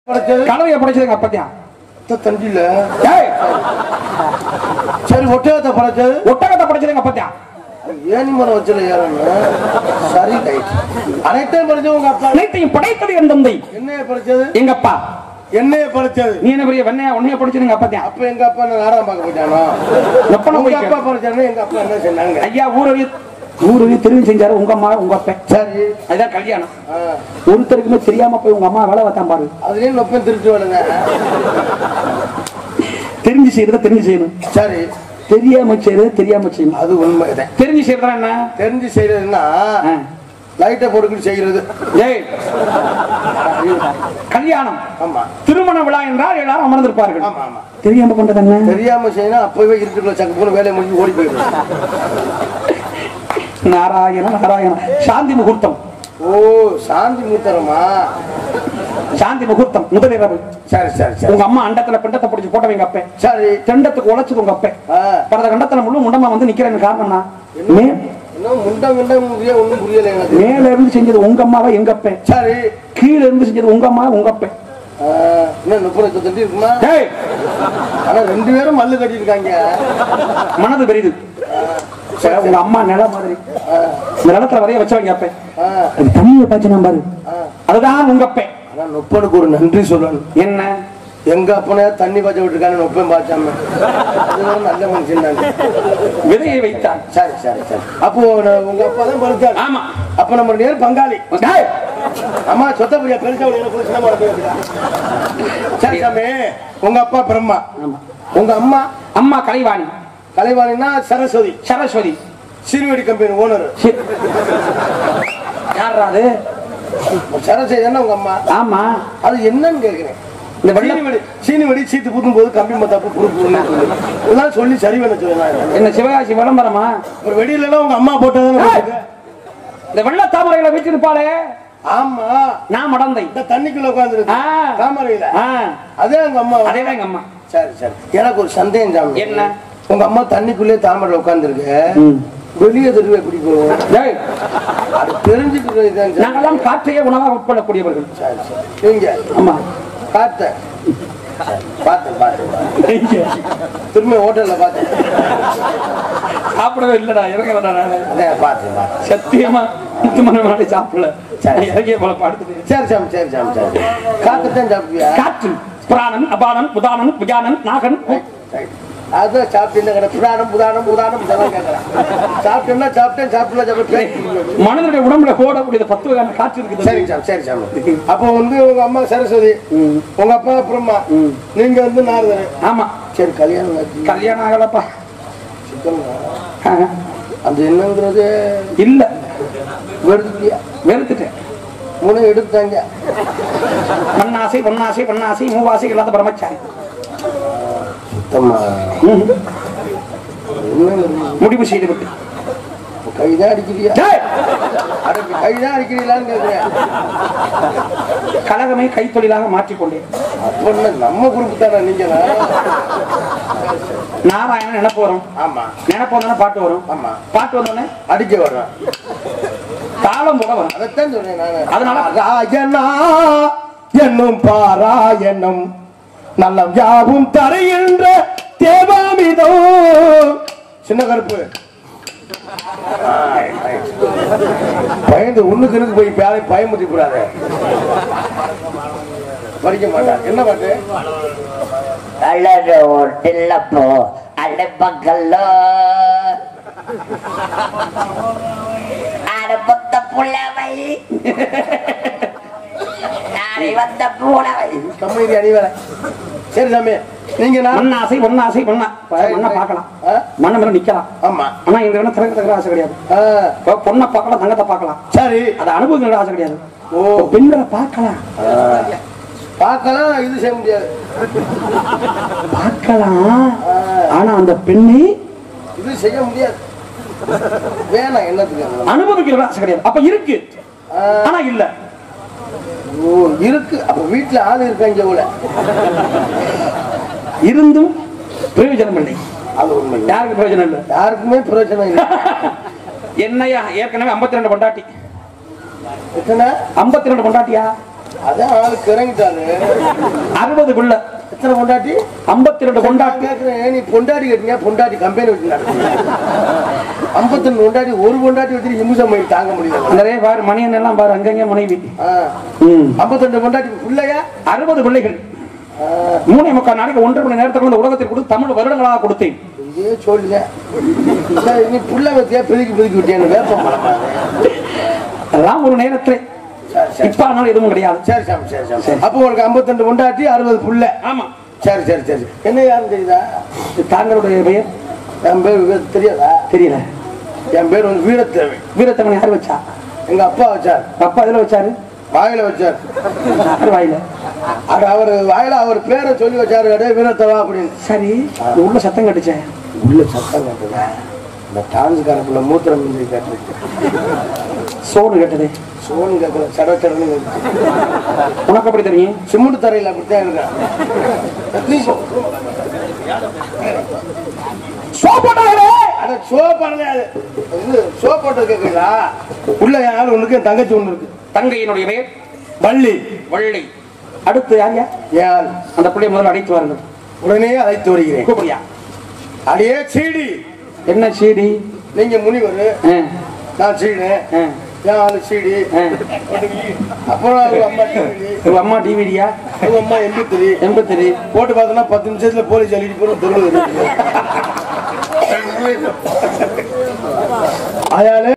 படைச்சது கலவையை படைச்சது எங்க அப்பத்தியா ஒத்த தண்டில ஏய் சரி ஒட்டகத்தை படைச்சது ஒட்டகத்தை படைச்சது எங்க அப்பத்தியா ஏனி மரம் வச்சல ஏறணும் சரி ரைட் அனைத்தையும் படைச்சது உங்க அப்பா அனைத்தையும் படைத்தது என் தந்தை என்னைய படைச்சது எங்க அப்பா என்னைய படைச்சது நீ என்ன பெரிய வெண்ணையா உன்னைய படைச்சது எங்க அப்பத்தியா அப்ப எங்க அப்பா என்ன நாடகம் பார்க்க போயிட்டானோ எப்பன உங்க போய் அப்பா படைச்சானே எங்க அப்பா என்ன சொன்னாங்க ஐயா ஊரவி ஊரவி தெரிவு செஞ்சாரு உங்க அம்மா உங்க அப்பா சரி அதுதான் கல்யாணம் ஆ, ஒருத்தருக்குமே தெரியாம போய் உங்க அம்மா வேலை பார்த்தான் பாரு அதுலயும் நொப்பம் திருட்டு வேணுங்க தெரிஞ்சு செய்யறத தெரிஞ்சு செய்யணும் சரி தெரியாம செய்யறது தெரியாம செய்யணும் அது உண்மைதான் தெரிஞ்சு செய்யறதா என்ன தெரிஞ்சு செய்யறதுன்னா ஆ. லைட்டை போட்டுக்கிட்டு செய்யறது ஏய் கல்யாணம் ஆமா திருமண விழா என்றால் எல்லாரும் அமர்ந்திருப்பார்கள் ஆமா ஆமா தெரியாம பண்றது என்ன தெரியாம செய்யணும் அப்பவே இருக்குள்ள சக்கு போன வேலையை முடிஞ்சு ஓடி போயிடும் நாராயண நாராயண சாந்தி முகூர்த்தம் ஓ சாந்தி மூத்தரமா சாந்தி முகூர்த்தம் முதலிரவு சரி சரி சரி உங்க அம்மா அண்டத்துல பிண்டத்தை பிடிச்சு போட்டவங்க அப்ப சரி தெண்டத்துக்கு உழைச்சது உங்க அப்ப ஆ, பரத கண்டத்துல முழு முண்டமா வந்து நிக்கிறேன்னு காரணம்னா மே- இன்னும் முண்டம் முண்டம் புரிய ஒண்ணும் புரியல எனக்கு மேல இருந்து செஞ்சது உங்க அம்மாவா எங்க அப்ப சரி கீழ இருந்து செஞ்சது உங்க அம்மா உங்க அப்ப ஆ, இன்னும் முப்பது தட்டி இருக்குமா ஏய் ஆனா ரெண்டு பேரும் மல்லு கட்டியிருக்காங்க மனது பெரிது சரி, உங்க அம்மா நிலம் மாதிரி இந்த நிலத்துல வரைய வச்சவங்க அப்ப ஆ, அது தண்ணியை பாய்ச்சினா பாரு ஆ. அதுதான் உங்க அப்ப ஆனா நொப்பனுக்கு ஒரு நன்றி சொல்லணும் என்ன எங்க அப்பனே தண்ணி பாய்ச்ச விட்டுருக்காங்க நொப்பம் பாய்ச்சாம அது ஒரு நல்ல மனுஷன் தான் விதையை வைத்தான் சரி சரி சரி அப்போ நான் உங்க அப்பா தான் பறிச்சாரு ஆமா அப்ப நம்ம நேர் பங்காளி டேய், அம்மா சொத்த புரியா பெருசா ஒரு எனக்கு சின்ன மரம் போயிருக்கா. சரி சாமி உங்க அப்பா பிரம்மா ஆமா. உங்க அம்மா அம்மா கலைவாணி கலைவாணினா சரஸ்வதி சரஸ்வதி சீர்வெடி கம்பெனி ஓனர் சி- யார்ரா அது சரஸ்வதி தானே உங்க அம்மா ஆமா அது என்னன்னு கேக்குறேன் இந்த வெள்ளை சீனி வெடி சீனி வெடி சீட்டு புதும் போது கம்பி மத்தாப்பு புரு புருன்னு சொல்லி இதெல்லாம் சொல்லி சரி பண்ண சொல்லுங்க என்ன சிவகாசி விளம்பரமா ஒரு வெடியில எல்லாம் உங்க அம்மா போட்டதானே போட்டுருக்கு? இந்த வெள்ள தாமரைகளை வச்சிருப்பாளே ஆமா நான் மடந்தை இந்த தண்ணிக்குள்ள உட்காந்துருக்கு ஆ. தாமரையில ஆ, அதே உங்க அம்மா அதேதான் எங்க அம்மா சரி சரி எனக்கு ஒரு சந்தேகம் சாமி என்ன? உங்க அம்மா தண்ணிக்குள்ளே தாமரை உட்காந்துருக்கு ம். வெளியே தெருவே எப்படி போகும் டேய், அது தெரிஞ்சுக்கிறது இதுதான் சாமி. நாங்கெல்லாம் காற்றையே உணவாக உட்கொள்ளக்கூடியவர்கள் சரி சரி நீங்க ஆமா பார்த்தேன் பார்த்தேன் பார்த்தேன் திரும்ப ஹோட்டல்ல பார்த்தேன் சாப்பிடவே இல்லடா இறங்கலடா நானு அதே பார்த்தேன் பார்த்தேன் சத்தியமா முத்து மணி சாப்பிடல சரி. இறங்கிய போல பாடுத்துட்டு சரி சாமி சரி சாமி சரி காத்துத்தான் சாப்பிட்டியா காற்று புராணன் அபானன் புதானன் விஜானன் நாகன் ரைட். அதான் சாப்பிட்டு கடை புராணம் புதானம் புதானம் இதெல்லாம் கேட்கறேன் சாப்பிட்டேன்னா சாப்பிட்டேன் சாப்பிடல சாப்பிட்டேன் மனிதனுடைய உடம்புல ஓடக்கூடிய பத்து வகையான காற்று இருக்குது சரி சாமி சரி சாமி அப்போ வந்து உங்க அம்மா சரஸ்வதி உங்க அப்பா பிரம்மா நீங்க வந்து நாரதர் ஆமா சரி கல்யாணம் ஆச்சு. கல்யாணம் ஆகலப்பா சிக்கன் ஆ, அது என்னங்கிறது இல்ல வெறுத்தியா வெறுத்துட்டேன் மூணு எடுத்தாங்க மண்ணாசை பொன்னாசை பொன்னாசை மூவாசை இல்லாத பிரம்மச்சாரி சுத்தமா ம். என்னங்கிறது முடிவு செய்து விட்டு கைதான் அடிக்கிறியா டேய், அட கைதான் அடிக்கிறீங்களான்னு கேக்குறேன் கழகமே கைத்தொழிலாக மாற்றிக்கொண்டேன் அப்ப என்ன நம்ம குரூப் தானே நீங்க நாராயணன் நினப்பு வரும் ஆமா நினப்பு வந்தோடனே பாட்டு வரும் ஆமா பாட்டு வந்தோடனே அடிக்க வர்றேன் தாளம் போட வரும் அதைத்தான் சொன்னேன் நானு அதனால ராயனா என்னும் பாராயணம் நல்லம் யாவும் தருகின்ற தேவாமிதோ சின்ன கருப்பு ஆய், ஆய். பயந்து ஒண்ணுக்கு இருக்கு போய் பேரை பயமுத்தி கூடாது படிக்க மாட்டான் என்ன பாட்டு అల్లరు టిల్లపు అల్లెపక్కల్లో ఆడపొత్త పుల్లవై నారి వద్ద పూలవై கம்பெனி அணி வேலை சரி சாமி நீங்க நான் மண்ணாசை பொன்னாசை மண்ணா மண்ணை பார்க்கலாம் ஆ? மண்ணை மேல நிக்கலாம் ஆமா ஆனா எங்க வேணா திறக்க திறக்க ஆசை கிடையாது ஆ, இப்போ பொண்ணை பார்க்கலாம் தங்கத்தை பார்க்கலாம் சரி அதை அனுபவங்களோட ஆசை கிடையாது ஓ. இப்போ பெண்களை பார்க்கலாம் பார்க்கலாம் இது செய்ய முடியாது பார்க்கலாம் ஆனா அந்த பெண்ணை இது செய்ய முடியாது வேணாம் என்னத்துக்கு அனுபவிக்கிறோட ஆசை கிடையாது அப்ப இருக்கு ஆ, ஆனா இல்ல ஓ இருக்கு அப்ப வீட்டுல ஆள் இருக்காங்க போல இருந்தும் பிரயோஜனம் இல்லை அது உண்மை யாருக்கு பிரயோஜனம் இல்லை யாருக்குமே பிரயோஜனம் இல்லை என்னையா ஏற்கனவே 52 ரெண்டு பொண்டாட்டி எத்தனை 52 ரெண்டு பொண்டாட்டியா அதான் ஆளுக்கு இறங்கிட்டாரு அறுபது புள்ள எத்தனை பொண்டாட்டி ஐம்பத்தி ரெண்டு கொண்டாட்டி நான் கேக்குறேன், நீ பொண்டாட்டி கட்டினியா பொண்டாட்டி கம்பெனி வச்சு ஐம்பத்தி ரெண்டு பொண்டாட்டி ஒரு பொண்டாட்டி வச்சு நிமிஷம் மணி தாங்க முடியல நிறைய பாரு மணியன் எல்லாம் பாரு அங்கங்க மனைவி ஆ. ம். ஐம்பத்தி ரெண்டு பொண்டாட்டி பிள்ளையா அறுபது பிள்ளைகள் ஆ. மூணே முக்கால் நாளைக்கு ஒன்றரை மணி நேரத்துக்கு இந்த உலகத்தில் கொடுத்து தமிழ் வருடங்களாக கொடுத்தேன் இதே சொல்லுங்க சரி, நீ புள்ள வச்சியா பிதுக்கி பிதுக்கி விட்டியான்னு வேப்பம் மரம் எல்லாம் ஒரு நேரத்தில் சரி சரி இப்ப ஆனாலும் எதுவும் கிடையாது சரி சாமி சரி சாமி அப்போ உனக்கு ஐம்பத்தி ரெண்டு பொண்டாட்டி அறுபது புள்ள ஆமா சரி சரி சரி என்ன யாருன்னு தெரியுதா தாங்களுடைய பெயர் என் பேர் விவேக் தெரியாதா தெரியல என் பேர் வந்து வீரத்தேவை வீரத்தமன் யார் வச்சா எங்க அப்பா வச்சார் அப்பா இதுல வச்சாரு வாயில வச்சார் யார் வாயில அது அவர் வாயில அவர் பேரை சொல்லி வச்சாரு அடே வீரத்தவா அப்படின்னு சரி இது உள்ள சத்தம் கட்டுச்சேன் உள்ள சத்தம் கேட்டதா இந்த டான்ஸ்காரப்புல மூத்திரம் மிஞ்சி கேட்டுருக்கு சோறு கேட்டது சோனு கேட்கல சட சடன்னு கேட்டுச்சு. உனக்கு அப்படி தெரியும் சிமெண்ட் தரையில் அப்படித்தான் இருக்கேன் சோ போட்டாங்களே அட ஷோ பண்ணல இது ஷோ போட்டது கேட்குறீங்களா உள்ள என் ஆள் ஒண்ணுக்கு என் தங்கச்சி ஒண்ணு இருக்கு தங்கையினுடைய பெயர் வள்ளி வள்ளி அடுத்து யார் யார் என் ஆள் அந்த பிள்ளைய முதல்ல அழைத்து வாருங்கள் உடனே அழைத்து வருகிறேன் கூப்பிடியா அடியே சீடி என்ன சீடி நீங்க முனிவர் ஆ, நான் சீடு ஆ, என் ஆளு சீடி ஆ. அப்புறம் அவங்க அம்மா டிவிடி உங்க அம்மா டிவிடியா அவங்க அம்மா எம்பி திரி எண்பத்தி போட்டு பார்த்தோன்னா பத்து நிமிஷத்துல போலீஸ் அள்ளிட்டு போற தெருவில் அயாலே